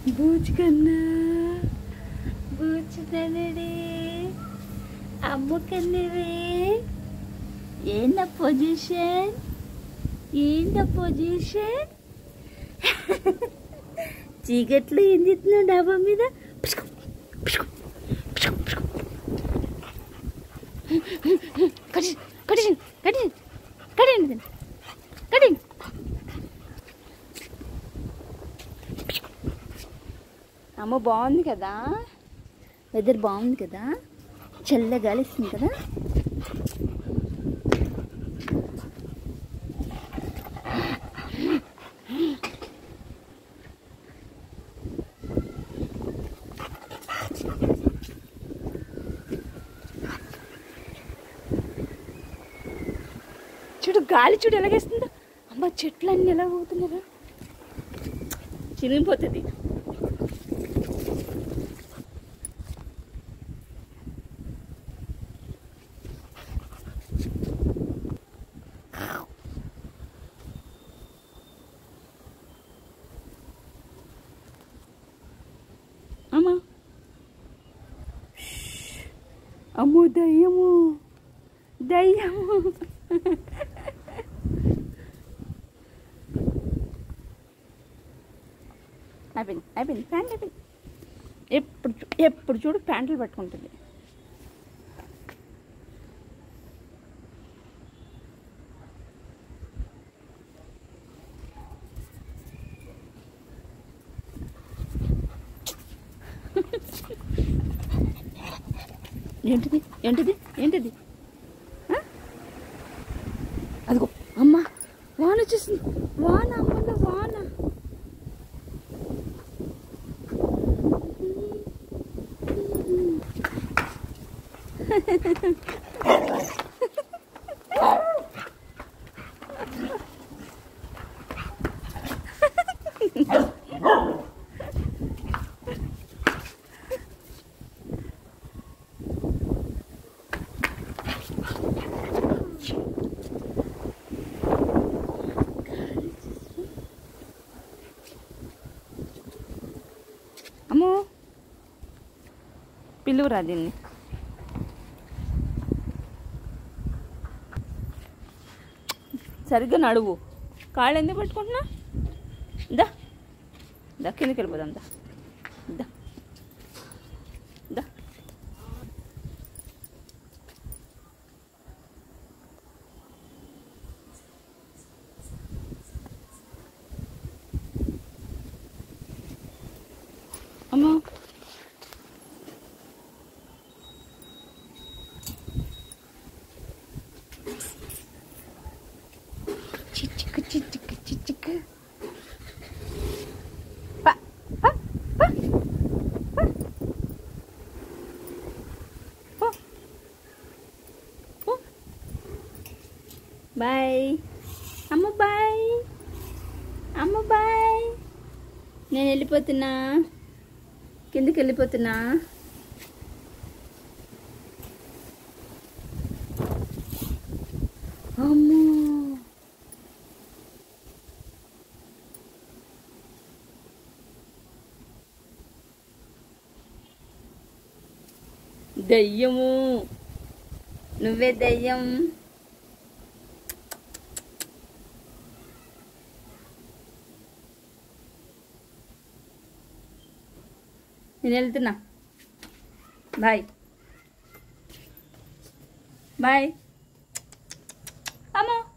బూచుకన్నా బూచుకన్నడే అమ్మ కన్నవే ఏంద పొజిషన్ ఏంద పొజిషన్ చీకట్లో ఏం చేస్తున్నావు డాబా మీద పిసుకు, పిసుకు, పిసుకు, పిసుకు. Cutting cutting cutting cutting cutting అమ్మ బాగుంది కదా వెదర్ బాగుంది కదా చల్ల గాలి ఇస్తుంది కదా చూడు గాలి చూడు ఎలాగేస్తుందో అమ్మ చెట్లు అన్నీ ఎలా పోతున్నారా చినిగిపోతుంది అమ్మా అమ్మో దయ్యము దయ్యము అయిపోయింది అయిపోయింది ప్యాంట్ అయిపోయింది ఎప్పుడు చూ- ఎప్పుడు చూడు ప్యాంట్లు పట్టుకుంటుంది ఏంటిది ఏంటిది ఏంటిది ఆ? అదిగో అమ్మ వాన వచ్చేసింది వాన అమ్మల వాన అమ్మో పిలువురా దీన్ని సరిగ్గా నడువు కాళ్ళు ఎందుకు పట్టుకుంటున్నా దా దా కిందకి వెళ్ళిపోదాం దా దా దా అమ్మో చిచ్చుకు చిచ్చుకు చిచ్చుకు ప, ప, ప, ప. పో. పో. బాయ్ అమ్మ బాయ్ అమ్మ బాయ్ నేను వెళ్ళిపోతున్నా కిందకి వెళ్ళిపోతున్నా అమ్మో దయ్యము నువ్వే దయ్యం నేను వెళ్తున్నా బాయ్ బాయ్ అమ్మో